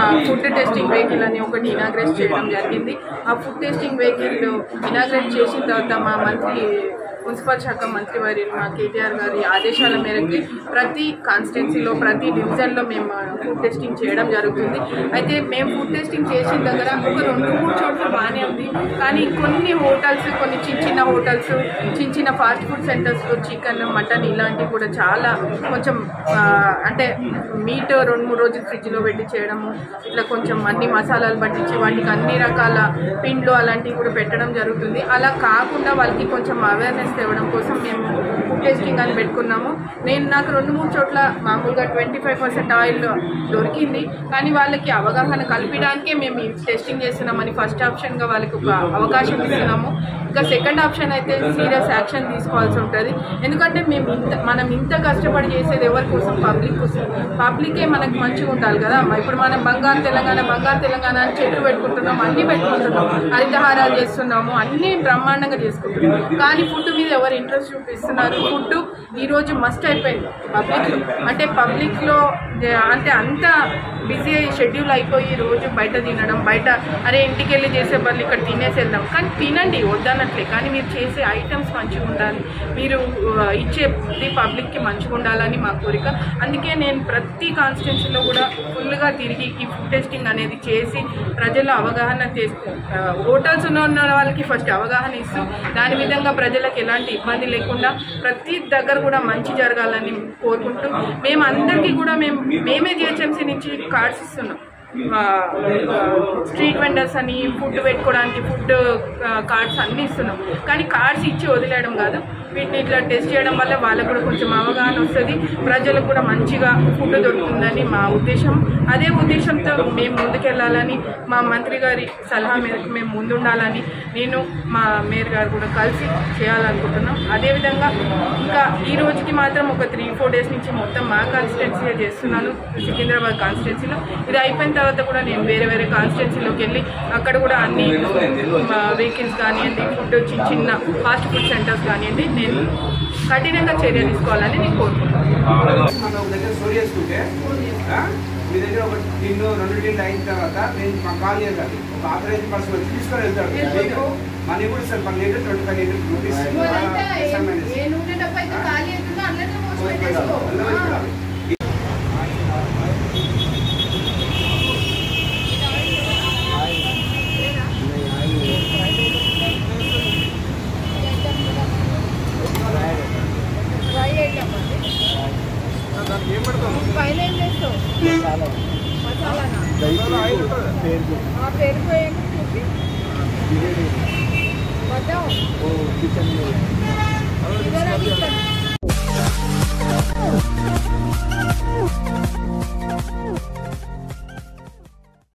Food testing vehicle అని ఒకటి inaugurate చేయడం జరిగింది ఆ ఫుడ్ టెస్టింగ్ వెహికల్ ఇనాగ్రేట్ చేసిన తర్వాత మా మంత్రి మున్సిపల్ శాఖ మంత్రి వారి మా కేటీఆర్ గారి ఆదేశాల మేరకు ప్రతి కాన్స్టిట్యున్సీలో ప్రతి డివిజన్లో మేము ఫుడ్ టెస్టింగ్ చేయడం జరుగుతుంది అయితే మేము ఫుడ్ టెస్టింగ్ చేసిన దగ్గర ఒక రెండు మూడు చోట్ల బాగానే ఉంది కానీ కొన్ని హోటల్స్ కొన్ని చిన్న చిన్న హోటల్స్ చిన్న చిన్న ఫాస్ట్ ఫుడ్ సెంటర్స్లో చికెన్ మటన్ ఇలాంటివి కూడా చాలా కొంచెం ఆ, అంటే మీట్ రెండు మూడు రోజులు ఫ్రిడ్జ్లో పెట్టి చేయడము ఇట్లా కొంచెం అన్ని మసాలాలు పట్టించి వాటికి అన్ని రకాల పిండ్లు అలాంటివి కూడా పెట్టడం జరుగుతుంది అలా కాకుండా వాళ్ళకి కొంచెం అవేర్నెస్ తేవడం కోసం మేము ఫుడ్ టెస్టింగ్ అని పెట్టుకున్నాము నేను నాకు రెండు మూడు చోట్ల మామూలుగా ట్వంటీ ఫైవ్ పర్సెంట్ ఆయిల్ దొరికింది కానీ వాళ్ళకి అవగాహన కల్పించడానికే మేము ఈ టెస్టింగ్ చేస్తున్నామని ఫస్ట్ ఆప్షన్గా వాళ్ళకి ఒక అవకాశం ఇస్తున్నాము ఇంకా సెకండ్ ఆప్షన్ అయితే సీరియస్ యాక్షన్ తీసుకోవాల్సి ఉంటుంది ఎందుకంటే మేము ఇంత మనం ఇంత కష్టపడి చేసేది ఎవరి కోసం పబ్లిక్ కోసం పబ్లికే మనకు మంచిగా ఉండాలి కదా ఇప్పుడు మనం బంగారు తెలంగాణ బంగారు తెలంగాణ అని చెట్లు పెట్టుకుంటున్నాం అన్ని పెట్టుకుంటున్నాం హరితహారాలు చేస్తున్నాము అన్ని బ్రహ్మాండంగా చేసుకుంటున్నాం కానీ ఫుడ్ మీద ఎవరు ఇంట్రెస్ట్ చూపిస్తున్నారు ఫుడ్ ఈరోజు మస్ట్ అయిపోయింది పబ్లిక్ అంటే పబ్లిక్లో అంటే అంత బిజీ షెడ్యూల్ అయిపోయి రోజు బయట తినడం బయట అరే ఇంటికి వెళ్ళి చేసే బదులు ఇక్కడ తినేసి వెళ్దాం కానీ తినండి వద్దనట్లే కానీ మీరు చేసే ఐటమ్స్ మంచిగా ఉండాలి మీరు ఆ, ఇచ్చేది పబ్లిక్కి మంచిగా ఉండాలని మా కోరిక అందుకే నేను ప్రతి కాన్స్టిట్యున్సీలో కూడా ఫుల్గా తిరిగి ఈ ఫుడ్ టెస్టింగ్ అనేది చేసి ప్రజల అవగాహన చేస్తూ ఆ, హోటల్స్ ఉన్న ఉన్న వాళ్ళకి ఫస్ట్ అవగాహన ఇస్తూ దాని విధంగా ప్రజలకు ఎలాంటి ఇబ్బంది లేకుండా ప్రతి దగ్గర కూడా మంచి జరగాలని కోరుకుంటూ మేము అందరికీ కూడా మేము మేమే జిహెచ్ఎంసీ నుంచి కార్డ్స్ ఇస్తున్నాం ఆ, ఆ, స్ట్రీట్ వెండర్స్ అని ఫుడ్ పెట్టుకోవడానికి ఫుడ్ ఆ, కార్డ్స్ అన్నీ ఇస్తున్నాం కానీ కార్డ్స్ ఇచ్చి వదిలేయడం కాదు వీటిని ఇట్లా టెస్ట్ చేయడం వల్ల వాళ్ళకు కూడా కొంచెం అవగాహన వస్తుంది ప్రజలకు కూడా మంచిగా ఫుడ్ దొరుకుతుందని మా ఉద్దేశం అదే ఉద్దేశంతో మేము ముందుకెళ్ళాలని మా మంత్రి గారి సలహా మేరకు మేము ముందుండాలని నేను మా మేయర్ గారు కూడా కలిసి చేయాలనుకుంటున్నాం అదేవిధంగా ఇంకా ఈ రోజుకి మాత్రం ఒక త్రీ ఫోర్ డేస్ నుంచి మొత్తం మా కాన్స్టిట్యున్సీ చేస్తున్నాను సికింద్రాబాద్ కాన్స్టిట్యున్సీలో ఇది అయిపోయిన తర్వాత కూడా నేను వేరే వేరే కాన్స్టిట్యున్సీలోకి వెళ్ళి అక్కడ కూడా అన్ని వెహికల్స్ కానివ్వండి ఫుడ్ చిన్న చిన్న ఫాస్ట్ ఫుడ్ సెంటర్స్ కానివ్వండి నేను కఠినంగా చర్య తీసుకోవాలని నేను కోరుకుంటున్నాను మనం ఒక దగ్గర స్టోర్ చేసుకుంటే ఆ, మీ దగ్గర ఒక టిన్ను రెండు టిన్లు అయిన తర్వాత నేను మా కాల్ చేయాలి ఒక ఆథరైజ్ పర్సన్ వచ్చి తీసుకొని వెళ్తాడు మీకు మనీ కూడా ఇస్తారు per litre twenty five litre rupees ఏ నూనె డబ్బా అయితే ఖాళీ అవుతుందో అందులోనే మోసి పెట్టేసుకో ఆ. ఫ్రై ఐటమ్ అండి పైన ఏం చేస్తావు మసాలానా ఆ పెరుగు వేయండి చూపి వద్దాం ఇదర్ అవి